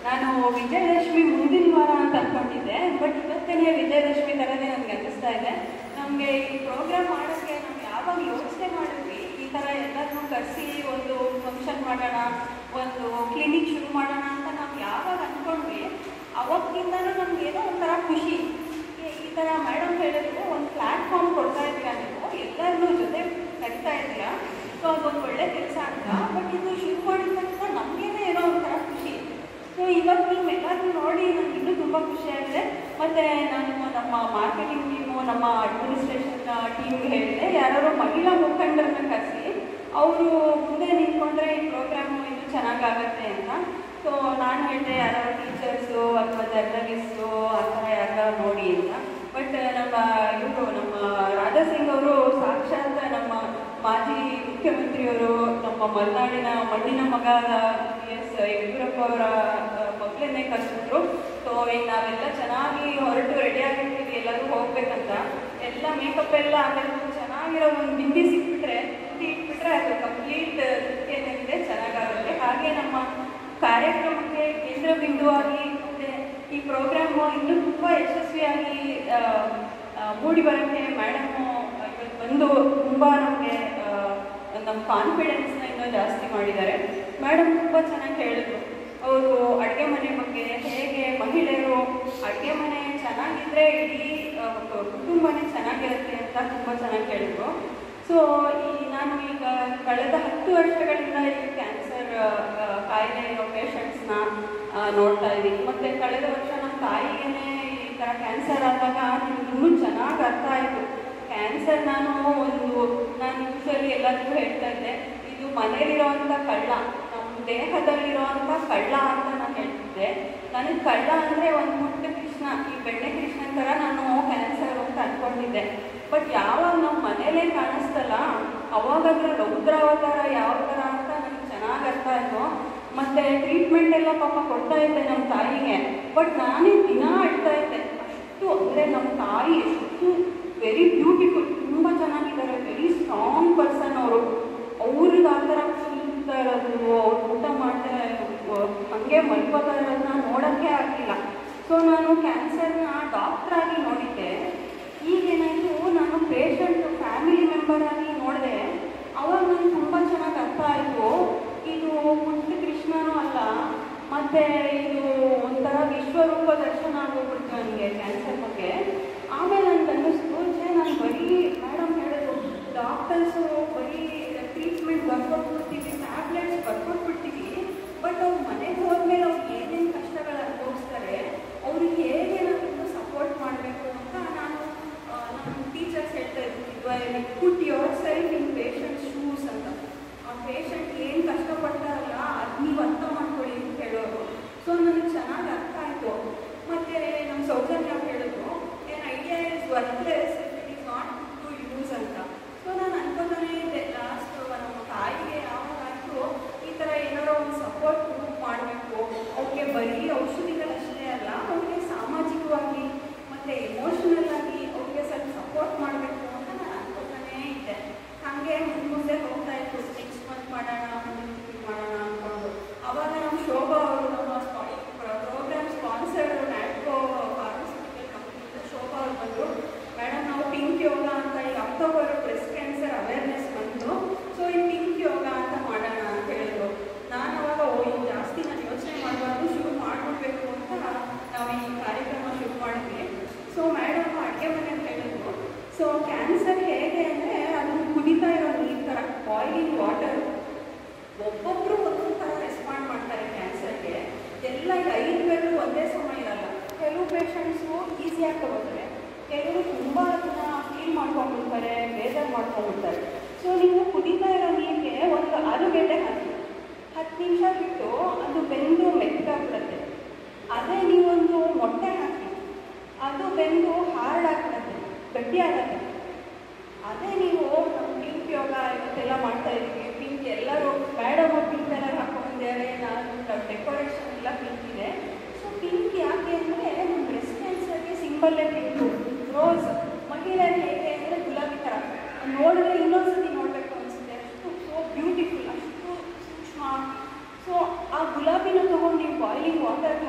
ನಾನು ವಿಜಯದಶಮಿ ಮುಂದಿನ ವಾರ ಅಂತ ಅನ್ಕೊಂಡಿದ್ದೆ ಬಟ್ ಇವತ್ತೇನೆ ವಿಜಯದಶಮಿ ಥರನೇ ನನಗೆ ಅನ್ನಿಸ್ತಾ ಇದೆ ನಮಗೆ ಈ ಪ್ರೋಗ್ರಾಮ್ ಮಾಡೋಕ್ಕೆ ನಾವು ಯಾವಾಗ ಯೋಚನೆ ಮಾಡಿದ್ವಿ ಈ ಥರ ಎಲ್ಲರನ್ನೂ ಕರೆಸಿ ಒಂದು ಫಂಕ್ಷನ್ ಮಾಡೋಣ ಒಂದು ಕ್ಲಿನಿಕ್ ಶುರು ಮಾಡೋಣ ಅಂತ ನಾವು ಯಾವಾಗ ಅಂದ್ಕೊಂಡ್ವಿ ಅವತ್ತಿಂದನೂ ನಮ್ಗೆ ಏನೋ ಒಂಥರ ಖುಷಿ ಈ- ಈ ಥರ ಮೇಡಮ್ ಹೇಳಿದ್ರು ಒಂದು ಪ್ಲ್ಯಾಟ್ಫಾರ್ಮ್ ಕೊಡ್ತಾ ಇದ್ದೀರಾ ನೀವು ಎಲ್ಲರನ್ನೂ ಜೊತೆ ಕರಿತಾ ಇದ್ದೀರಾ ಸೊ ಅದೊಂದು ಒಳ್ಳೆ ಕೆಲಸ ಅಂತ ಬಟ್ ಇದು ಶುರು ಮಾಡಿದ ತಕ್ಷಣ ನಮಗೇನೆ ಏನೋ ಒಂಥರ ಖುಷಿ ಸೊ ಇವತ್ತು ನಿಮ್ಮೆಲ್ಲರನ್ನೂ ನೋಡಿ ನನಗೆ ಇನ್ನೂ ತುಂಬ ಖುಷಿಯಾಗಿದೆ ಮತ್ತು ನಾನು ನಮ್ಮ ಮಾರ್ಕೆಟಿಂಗ್ ಟೀಮು ನಮ್ಮ ಅಡ್ಮಿನಿಸ್ಟ್ರೇಷನ್ ಟೀಮ್ಗೆ ಹೇಳಿದೆ ಯಾರು ಮಹಿಳಾ ಮುಖಂಡರನ್ನ ಕರೆಸಿ ಅವರು ಮುಂದೆ ನಿಂತ್ಕೊಂಡ್ರೆ ಈ ಪ್ರೋಗ್ರಾಮು ಇನ್ನೂ ಚೆನ್ನಾಗಾಗತ್ತೆ ಅಂತ ಸೊ ನಾನು ಹೇಳಿದೆ ಯಾರೋ ಟೀಚರ್ಸು ಅಥವಾ ಜರ್ನಲಿಸ್ಟು ಆ ಥರ ಯಾರು ನೋಡಿ ಅಂತ ಬಟ್ ನಮ್ಮ ಇವರು ನಮ್ಮ ರಾಜಾ ಸಿಂಗ್ ಅವರು ಸಾಕ್ಷಾತ್ ನಮ್ಮ ಮಾಜಿ ಮುಖ್ಯಮಂತ್ರಿಯವರು ನಮ್ಮ ಮಲೆನಾಡಿನ ಮಣ್ಣಿನ ಮಗ ಎಸ್ ಯಡಿಯೂರಪ್ಪ ಅವರ ಮಕ್ಕಳನ್ನೇ ಕರೆಸಿದ್ರು ಸೊ ಈಗ ನಾವೆಲ್ಲ ಚೆನ್ನಾಗಿ ಹೊರಟು ರೆಡಿ ಆಗಿರ್ತೀವಿ ಎಲ್ಲರೂ ಹೋಗ್ಬೇಕಂತ ಎಲ್ಲ ಮೇಕಪ್ ಎಲ್ಲ ಆಮೇಲೆ ಚೆನ್ನಾಗಿರೋ ಒಂದು ಬಿಂದಿ ಸಿಕ್ಬಿಟ್ರೆ ಬಿಂದಿ ಇಟ್ಬಿಟ್ರೆ ಅದು ಕಂಪ್ಲೀಟ್ ಏನಿದೆ ಚೆನ್ನಾಗಾಗುತ್ತೆ ಹಾಗೆ ನಮ್ಮ ಕಾರ್ಯಕ್ರಮಕ್ಕೆ ಕೇಂದ್ರ ಬಿಂದುವಾಗಿ ಮತ್ತೆ ಈ ಪ್ರೋಗ್ರಾಮು ಇನ್ನೂ ತುಂಬ ಯಶಸ್ವಿಯಾಗಿ ಆ, ಆ, ಮೂಡಿ ಬರೋಕ್ಕೆ ಮೇಡಮು ಇವತ್ತು ಬಂದು ತುಂಬ ನಮಗೆ ನಮ್ಮ ಕಾನ್ಫಿಡೆನ್ಸ್ನ ಇನ್ನೂ ಜಾಸ್ತಿ ಮಾಡಿದ್ದಾರೆ ಮೇಡಮ್ ತುಂಬ ಚೆನ್ನಾಗಿ ಹೇಳಿದ್ರು ಅವರು ಅಡುಗೆ ಮನೆ ಬಗ್ಗೆ ಹೇಗೆ ಮಹಿಳೆಯರು ಅಡುಗೆ ಮನೆ ಚೆನ್ನಾಗಿದ್ರೆ ಇಡೀ ಆ, ಕುಟುಂಬನೇ ಚೆನ್ನಾಗಿರುತ್ತೆ ಅಂತ ತುಂಬ ಚೆನ್ನಾಗಿ ಹೇಳಿದ್ರು ಸೊ ಈ ನಾನು ಈಗ ಕಳೆದ ಹತ್ತು ವರ್ಷಗಳಿಂದ ಈ ಕ್ಯಾನ್ಸರ್ ಕಾಯಿಲೆ ಇರೋ ಪೇಷಂಟ್ಸ್ನ ನೋಡ್ತಾ ಇದ್ದೀನಿ ಮತ್ತು ಕಳೆದ ವರ್ಷ ನಮ್ಮ ತಾಯಿಗೇನೆ ಈ ಥರ ಕ್ಯಾನ್ಸರ್ ಆದಾಗ ನನಗೆ ಇನ್ನೂ ಚೆನ್ನಾಗಿ ಅರ್ಥ ಆಯಿತು ಕ್ಯಾನ್ಸರ್ ನಾನು ಒಂದು ನಾನು ಯೂಶಲಿ ಎಲ್ಲರಿಗೂ ಹೇಳ್ತಾ ಇದ್ದೆ ಇದು ಮನೇಲಿರೋವಂಥ ಕಳ್ಳ ನಮ್ಮ ದೇಹದಲ್ಲಿರೋವಂಥ ಕಳ್ಳ ಅಂತ ನಾನು ಹೇಳ್ತಿದ್ದೆ ನನಗೆ ಕಳ್ಳ ಅಂದರೆ ಒಂದು ಪುಟ್ಟ ಕೃಷ್ಣ ಈ ಬೆಣ್ಣೆ ಕೃಷ್ಣನ ಥರ ನಾನು ಕ್ಯಾನ್ಸರ್ ಅಂತ ಅಂದ್ಕೊಂಡಿದ್ದೆ ಬಟ್ ಯಾವಾಗ ನಮ್ಮ ಮನೇಲೇ ಕಾಣಿಸ್ತಲ್ಲ ಅವಾಗ ಅದರ ರೌದ್ರಾವತಾರ ಯಾವ ಥರ ಅಂತ ನನಗೆ ಚೆನ್ನಾಗಿ ಅರ್ಥ ಆಯಿತು ಮತ್ತು ಟ್ರೀಟ್ಮೆಂಟ್ ಎಲ್ಲ ಪಾಪ ಕೊಡ್ತಾ ಇದ್ದೆ ನಮ್ಮ ತಾಯಿಗೆ ಬಟ್ ನಾನೇ ದಿನ ಅಳ್ತಾ ಇದ್ದೆ ಅಷ್ಟು ಅಂದರೆ ನಮ್ಮ ತಾಯಿ ಎಷ್ಟು ವೆರಿ ಬ್ಯೂಟಿಫುಲ್ ತುಂಬ ಚೆನ್ನಾಗಿದ್ದಾರೆ ವೆರಿ ಸ್ಟ್ರಾಂಗ್ ಪರ್ಸನ್ ಅವರು ಅವ್ರಿಗೆ ಆ ಥರ ಫೀಲ್ತಾ ಇರೋದು ಅವ್ರು ಊಟ ಮಾಡ್ತಾರೆ ಹಾಗೆ ಮಲ್ಕೋತಾ ಇರೋದನ್ನ ನೋಡೋಕ್ಕೆ ಆಗಲಿಲ್ಲ ಸೊ ನಾನು ಕ್ಯಾನ್ಸರ್ನ ಡಾಕ್ಟ್ರ್ ಆಗಿ ನೋಡಿದ್ದೆ ಈಗೇನಾಯಿತು ನಾನು ಪೇಷಂಟ್ ಫ್ಯಾಮಿಲಿ ಮೆಂಬರ್ ಆಗಿ ನೋಡಿದೆ ಅವಾಗ ನನಗೆ ತುಂಬ ಚೆನ್ನಾಗಿ ಅರ್ಥ ಆಯಿತು ಇದು ಪುಟ್ಟ ಕೃಷ್ಣನೂ ಅಲ್ಲ ಮತ್ತು ಇದು ಒಂಥರ ವಿಶ್ವರೂಪ ದರ್ಶನ ಆಗೋಗ್ಬಿಡ್ತು ನನಗೆ ಕ್ಯಾನ್ಸರ್ ಬಗ್ಗೆ ಆಮೇಲೆ ನನಗೆ ಅನ್ನಿಸ್ತು ಛೇ ನಾನು ಬರೀ ಮೇಡಮ್ ಹೇಳಿದ್ರು ಡಾಕ್ಟರ್ಸು ಬರೀ ಟ್ರೀಟ್ಮೆಂಟ್ ಬರ್ಕೊಟ್ಬಿಡ್ತೀವಿ ಟ್ಯಾಬ್ಲೆಟ್ಸ್ ಬರ್ಕೊಟ್ಬಿಡ್ತೀವಿ ಬಟ್ ಅವ್ರು ಮನೆಗೆ ಹೋದ್ಮೇಲೆ ಅವ್ರು ಏನೇನು ಕಷ್ಟಗಳು ಅನುಭವಿಸ್ತಾರೆ ಅವ್ರಿಗೆ ಹೇಗೆ ನಾವು ಸಪೋರ್ಟ್ ಮಾಡಬೇಕು ಅಂತ ನಾನು ಆ, ನಮ್ಮ ಟೀಚರ್ಸ್ ಹೇಳ್ತಾ ಇದ್ವಿ put yourself in patient shoes ಅಂತ ಆ ಪೇಷಂಟ್ ಏನು ಕಷ್ಟಪಡ್ತಾರಲ್ಲ ಅದು ನೀವು ಅರ್ಥ ಮಾಡ್ಕೊಳ್ಳಿ ಅಂತ ಹೇಳೋರು ಸೊ ನನಗೆ ಚೆನ್ನಾಗಿ ಅರ್ಥ ಆಯಿತು ಮತ್ತು ನಮ್ಮ ಸೌಜನ್ಯ ಅವ್ರು ಹೇಳಿದ್ರು ಏನು idea is worthless it is not to use ಅಂತ ಸೊ ನಾನು ಅನ್ಕೋತಾನೆ ಇದ್ದೆ ಲಾಸ್ಟ್ ನಮ್ಮ ತಾಯಿಗೆ ಯಾವಾಗ ಆಯಿತು ಈ ಥರ ಏನಾರೋ ಒಂದು ಸಪೋರ್ಟ್ ಗ್ರೂಪ್ ಮಾಡಬೇಕು ಅವ್ರಿಗೆ ಬರೀ ಔಷಧಿಗಳಷ್ಟೇ ಅಲ್ಲ ಅವ್ರಿಗೆ ಸಾಮಾಜಿಕವಾಗಿ ಮತ್ತು ಎಮೋಷನಲ್ ಆಗಿ ಅವ್ರಿಗೆ ಸ್ವಲ್ಪ ಸಪೋರ್ಟ್ ಮಾಡಬೇಕು ಅಂತ ನಾನು ಅನ್ಕೋತಾನೇ ಇದ್ದೆ ಹಾಗೆ ಮುಂದೆ ಹೋಗ್ತಾ ಇತ್ತು ನೆಕ್ಸ್ಟ್ ಮಂತ್ ಮಾಡೋಣ ಮುಂದಿನ ತಿಂಗ್ಳು ಮಾಡೋಣ ಅಂದ್ಕೊಂಡು ಅವಾಗ ನಮ್ಮ ಶೋಭಾ ಅವರು ನಮ್ಮ ಪ್ರೋಗ್ರಾಮ್ ಸ್ಪಾನ್ಸರ್ ನ್ಯಾಟ್ಕೋ ಫಾರ್ಮಸ್ಯೂಟಿಕಲ್ ಕಂಪ್ನಿಯಿಂದ ಶೋಭಾ ಅವರು ಬಂದರು ಮೇಡಮ್ ನಾವು ಪಿಂಕ್ ಯೋಗ ಅಂತ ಈಗ ಅಕ್ಟೋಬರ್ ಬ್ರೆಸ್ಟ್ ಕ್ಯಾನ್ಸರ್ ಅವೇರ್ನೆಸ್ ಬಂತು ಸೊ ಈ ಪಿಂಕ್ ಯೋಗ ಅಂತ ಮಾಡೋಣ ಅಂತ ಹೇಳಿದ್ರು ನಾನು ಅವಾಗ ಓ ಇದು ಜಾಸ್ತಿ ನಾನು ಯೋಚನೆ ಮಾಡಬಾರ್ದು ಶುರು ಮಾಡಿಬಿಡ್ಬೇಕು ಅಂತ ನಾವು ಈ ಕಾರ್ಯಕ್ರಮ ಶುರು ಮಾಡಿದ್ವಿ ಸೊ ಮೇಡಮ್ ಅಡುಗೆ ಮನೆ ಅಂತ ಹೇಳಿದ್ರು ಸೊ ಕ್ಯಾನ್ಸರ್ ಹೇಗೆ ಅಂದರೆ ಅದು ಕುದಿತಾ ಇರೋ ನೀರು ಥರ ಬಾಯ್ಲಿಂಗ್ ವಾಟರ್ ಒಬ್ಬೊಬ್ಬರು ಒಂದೊಂದು ಥರ ರೆಸ್ಪಾಂಡ್ ಮಾಡ್ತಾರೆ ಕ್ಯಾನ್ಸರ್ಗೆ ಎಲ್ಲ ಈಗ ಐದು ಬೆರಳು ಒಂದೇ ಸಮ ಇರಲ್ಲ ಕೆಲವು ಪೇಷಂಟ್ಸು ಈಸಿಯಾಗಿ ತಗೋತಾರೆ ಕೆಲವರು ತುಂಬ ಅದನ್ನ ಫೀಲ್ ಮಾಡ್ಕೊಂಡ್ಬಿಡ್ತಾರೆ ಬೇಜಾರು ಮಾಡ್ಕೊಂಡ್ಬಿಡ್ತಾರೆ ಸೊ ನೀವು ಕುದೀತಾ ಇರೋ ನೀರಿಗೆ ಒಂದು ಆಲೂಗೆಡ್ಡೆ ಹಾಕಿ ಹತ್ತು ನಿಮಿಷ ಬಿಟ್ಟು ಅದು ಬೆಂದು ಮೆತ್ತಗಾಗ್ಬಿಡುತ್ತೆ ಅದೇ ನೀವೊಂದು ಮೊಟ್ಟೆ ಹಾಕಿ ಅದು ಬೆಂದು ಹಾರ್ಡ್ ಆಗ್ಬಿಡುತ್ತೆ ಗಟ್ಟಿ ಆಗುತ್ತೆ ಅದೇ ನೀವು ನಮ್ಮ ಪಿಂಕ್ ಯೋಗ ಇವತ್ತೆಲ್ಲ ಮಾಡ್ತಾ ಇದ್ದೀವಿ ಪಿಂಕ್ ಎಲ್ಲರೂ ಮೇಡಮ್ ಪಿಂಕ್ ಎಲ್ಲ ಹಾಕೊಂಡಿದ್ದಾರೆ ನಾನು ಡೆಕೋರೇಷನ್ ಎಲ್ಲ ಪಿಂಕ್ ಇದೆ ಸೊ ಪಿಂಕ್ ಯಾಕೆ ಅಂದರೆ ನಮ್ಮ ಬ್ರೆಸ್ಟ್ ಕ್ಯಾನ್ಸರ್ಗೆ ಸಿಂಬಲ್ಲೇ ಪಿಂಕು ರೋಸ್ ಮಹಿಳೆಯರು ಹೇಗೆ ಅಂದರೆ ಗುಲಾಬಿ ಥರ ನೋಡಿದ್ರೆ ಇನ್ನೊಂದ್ಸತಿ ನೋಡಬೇಕು ಅನಿಸುತ್ತೆ ಅಷ್ಟು ಸೊ ಬ್ಯೂಟಿಫುಲ್ ಅಷ್ಟು ಸೂಕ್ಷ್ಮ ಸೊ ಆ ಗುಲಾಬಿನ ತೊಗೊಂಡು ನೀವು ಬಾಯ್ಲಿಂಗ್ ವಾಟರ್ನ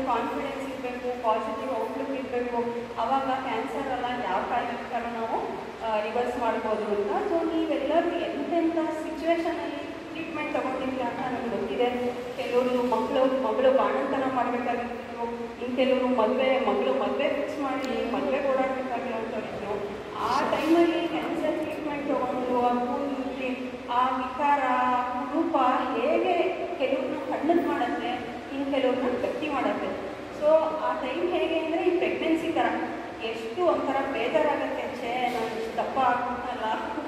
ಕಾನ್ಫಿಡೆನ್ಸ್ ಇರಬೇಕು ಪಾಸಿಟಿವ್ ಔಟ್ಲುಕ್ ಇರಬೇಕು ಅವಾಗ ಕ್ಯಾನ್ಸರ್ ಎಲ್ಲ ಯಾವ ಕಾಯಿಲೆ ಬೇಕಾದ್ರೂ ನಾವು ರಿವರ್ಸ್ ಮಾಡ್ಬೋದು ಅಂತ ಸೊ ನೀವೆಲ್ಲರೂ ಎಂತೆಂಥ ಸಿಚುವೇಶನಲ್ಲಿ ಟ್ರೀಟ್ಮೆಂಟ್ ತೊಗೊಂಡಿದ್ದೀರಾ ಅಂತ ನನಗೆ ಗೊತ್ತಿದೆ ಕೆಲವರು ಮಕ್ಕಳು ಮಗಳು ಬಾಣಂತನ ಮಾಡಬೇಕಾಗಿತ್ತು ಇನ್ನು ಕೆಲವರು ಮದುವೆ ಮಗಳು ಮದುವೆ ಫಿಕ್ಸ್ ಮಾಡಿ ಮದುವೆ ಓಡಾಡಬೇಕಾಗಿರೋಂಥವ್ರಿದ್ರು ಆ ಟೈಮಲ್ಲಿ ಕ್ಯಾನ್ಸರ್ ಟ್ರೀಟ್ಮೆಂಟ್ ತೊಗೊಂಡು ಆ ಕೂದಲಿ ಆ ವಿಕಾರ ಆ ರೂಪ ಹೇಗೆ ಕೆಲವ್ರನ್ನ ಕಣ್ಣದು ಮಾಡುತ್ತೆ ಇನ್ನು ಕೆಲವ್ರನ್ನ ಗಟ್ಟಿ ಮಾಡುತ್ತೆ ಸೊ ಆ ಟೈಮ್ ಹೇಗೆ ಅಂದರೆ ಈ ಪ್ರೆಗ್ನೆನ್ಸಿ ಥರ ಎಷ್ಟು ಒಂಥರ ಬೇಜಾರಾಗುತ್ತೆ ಛೇ ನಾನು ಇಷ್ಟು ದಪ್ಪ ಆಗ್ಬಿಟ್ಟಲ್ಲ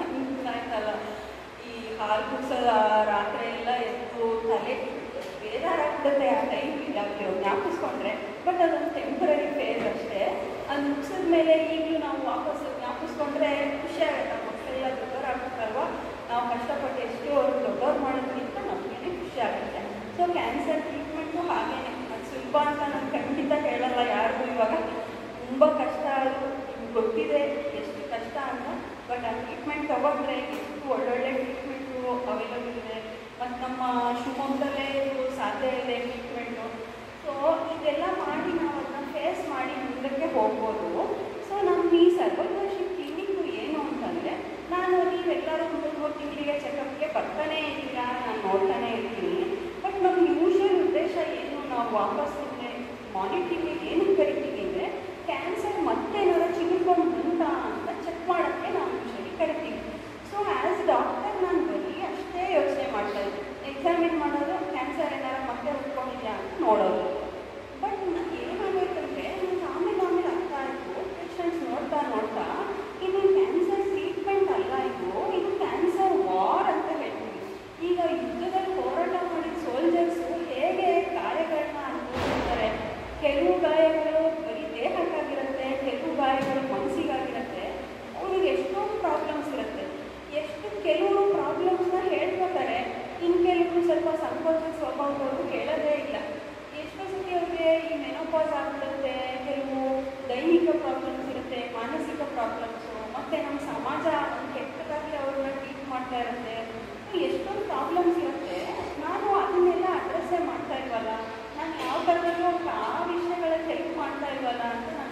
ಆಯ್ತಲ್ಲ ಈ ಹಾಲು ಕುಡ್ಸೋದ ರಾತ್ರಿ ಎಲ್ಲ ಎದ್ದು ತಲೆ ಬೇಜಾರಾಗ್ಬಿಡುತ್ತೆ ಆ ಟೈಮ್ ಇದಾಗ್ತಿರೋ ಜ್ಞಾಪಿಸ್ಕೊಂಡ್ರೆ ಬಟ್ ಅದೊಂದು ಟೆಂಪರರಿ ಫೇಸ್ ಅಷ್ಟೇ ಅದು ಮುಗಿಸಿದ ಮೇಲೆ ಈಗಲೂ ನಾವು ವಾಪಸ್ ಜ್ಞಾಪಿಸ್ಕೊಂಡ್ರೆ ಖುಷಿ ಆಗುತ್ತೆ ಮಕ್ಕಳೆಲ್ಲ ದೊಡ್ಡವರಾಗ್ಬೇಕಲ್ವ ನಾವು ಕಷ್ಟಪಟ್ಟು ಎಷ್ಟು ಅವ್ರು ದೊಡ್ಡವ್ರು ಮಾಡೋದಕ್ಕಿಂತ ನಮಗೇನೆ ಖುಷಿ ಆಗುತ್ತೆ ಸೊ ಕ್ಯಾನ್ಸರ್ ಟ್ರೀಟ್ಮೆಂಟು ಹಾಗೇನೆ ಅದು ಸುಲಭ ಅಂತ ನಾನು ಖಂಡಿತ ಹೇಳಲ್ಲ ಯಾರಿಗೂ ಇವಾಗ ತುಂಬ ಕಷ್ಟ ಅದು ನಿಮ್ಗೆ ಗೊತ್ತಿದೆ ಎಷ್ಟು ಕಷ್ಟ ಅಂತ ಬಟ್ ಆ ಟ್ರೀಟ್ಮೆಂಟ್ ತಗೊಂಡ್ರೆ ಎಷ್ಟು ಒಳ್ಳೊಳ್ಳೆ ಟ್ರೀಟ್ಮೆಂಟು ಅವೈಲಬಲ್ ಇದೆ ಮತ್ತು ನಮ್ಮ ಶಿವಮೊಗ್ಗದಲ್ಲೇ ಇದು ಸಾಧ್ಯ ಇದೆ ಟ್ರೀಟ್ಮೆಂಟು ಸೊ ಇದೆಲ್ಲ ಮಾಡಿ ನಾವು ಅದನ್ನ ಫೇಸ್ ಮಾಡಿ ಮುಂದಕ್ಕೆ ಹೋಗ್ಬೋದು ಸೊ ನಮ್ಮ ಈ ಸರ್ವೈವರ್ಶಿಪ್ ಕ್ಲಿನಿಕ್ಕು ಏನು ಅಂತಂದರೆ ನಾನು ನೀವೆಲ್ಲರೂ ಮೂರು ಮೂರು ತಿಂಗಳಿಗೆ ಚೆಕಪ್ಗೆ ಬರ್ತಾನೇ ಇದ್ದೀರಾ ನಾನು ನೋಡ್ತಾನೆ ಇರ್ತೀನಿ ಬಟ್ ನಮ್ಮ ಯೂಶಲ್ ಉದ್ದೇಶ ಏನು ನಾವು ವಾಪಸ್ ಮಾನಿಟ್ರಿಗೆ ಏನಕ್ಕೆ ಕರಿತೀವಿ ಅಂದರೆ ಕ್ಯಾನ್ಸರ್ ಮತ್ತೇನಾದ್ರು ಚಿಗುರ್ಕೊಂಡು ಬಂತ ಅಂತ ಚೆಕ್ ಮಾಡೋಕ್ಕೆ ನಾವು ಯೂಶಲಿ ಕರಿತೀವಿ ಸೊ ಆ್ಯಸ್ ಡಾಕ್ಟರ್ ನಾನು ಬರೀ ಅಷ್ಟೇ ಯೋಚನೆ ಮಾಡ್ತಾ ಇದ್ದೆ ಎಕ್ಸಾಮಿನ್ ಮಾಡೋದು ಕ್ಯಾನ್ಸರ್ ಏನಾರು ಮತ್ತೆ ಉಟ್ಕೊಂಡಿದ್ಯಾ ಅಂತ ನೋಡೋದು ಬಟ್ ಏನಾಗೈತಂದರೆ ನನಗೆ ಆಮೇಲೆ ಆಮೇಲೆ ಅರ್ಥ ಆಯಿತು ಪೇಷಂಟ್ಸ್ ನೋಡ್ತಾ ನೋಡ್ತಾ ಇದು ಕ್ಯಾನ್ಸರ್ ಟ್ರೀಟ್ಮೆಂಟ್ ಅಲ್ಲ ಇದು ಇದು ಕ್ಯಾನ್ಸರ್ ವಾರ್ ಅಂತ ಹೇಳ್ತೀವಿ ಈಗ ಯುದ್ಧದಲ್ಲಿ ಹೋರಾಟ ಮಾಡಿದ ಸೋಲ್ಜರ್ಸು ಹೇಗೆ ಗಾಯಗಳನ್ನ ಅನುಭವಿಸ್ತಾರೆ ಕೆಲವು ಗಾಯಗಳು ಬರೀ ದೇಹಕ್ಕಾಗಿರುತ್ತೆ ಕೆಲವು ಗಾಯಗಳು ಮನಸ್ಸಿಗಾಗಿರುತ್ತೆ ಅವ್ರಿಗೆ ಎಷ್ಟೊಂದು ಪ್ರಾಬ್ಲಮ್ಸ್ ಇರುತ್ತೆ ಎಷ್ಟು ಕೆಲವರು ಪ್ರಾಬ್ಲಮ್ಸ್ನ ಹೇಳ್ಕೊತಾರೆ ಇನ್ನು ಕೆಲವರು ಸ್ವಲ್ಪ ಸಂಕೋಚ ಸ್ವಭಾವದವರು ಹೇಳೋದೇ ಇಲ್ಲ ಎಷ್ಟೋ ಸತಿ ಅವ್ರಿಗೆ ಈ ಮೆನೋಪಾಸ್ ಆಗ್ಬಿಡುತ್ತೆ ಕೆಲವು ದೈಹಿಕ ಪ್ರಾಬ್ಲಮ್ಸ್ ಇರುತ್ತೆ ಮಾನಸಿಕ ಪ್ರಾಬ್ಲಮ್ಸು ಮತ್ತು ನಮ್ಮ ಸಮಾಜ ಒಂದು ಕೆಟ್ಟದಾಗಿ ಅವ್ರನ್ನ ಟ್ರೀಟ್ ಮಾಡ್ತಾ ಇರುತ್ತೆ ಎಷ್ಟೊಂದು ಪ್ರಾಬ್ಲಮ್ಸ್ ಇರುತ್ತೆ ನಾನು ಅದನ್ನೆಲ್ಲ ಅಡ್ರೆಸ್ಸೇ ಮಾಡ್ತಾ ಇಲ್ವಲ್ಲ ನಾನು ಯಾವ ಥರದಲ್ಲೂ ಆ ವಿಷಯಗಳಲ್ಲಿ ಹೆಲ್ಪ್ ಮಾಡ್ತಾ ಇಲ್ವಲ್ಲ ಅಂತ ನಾನು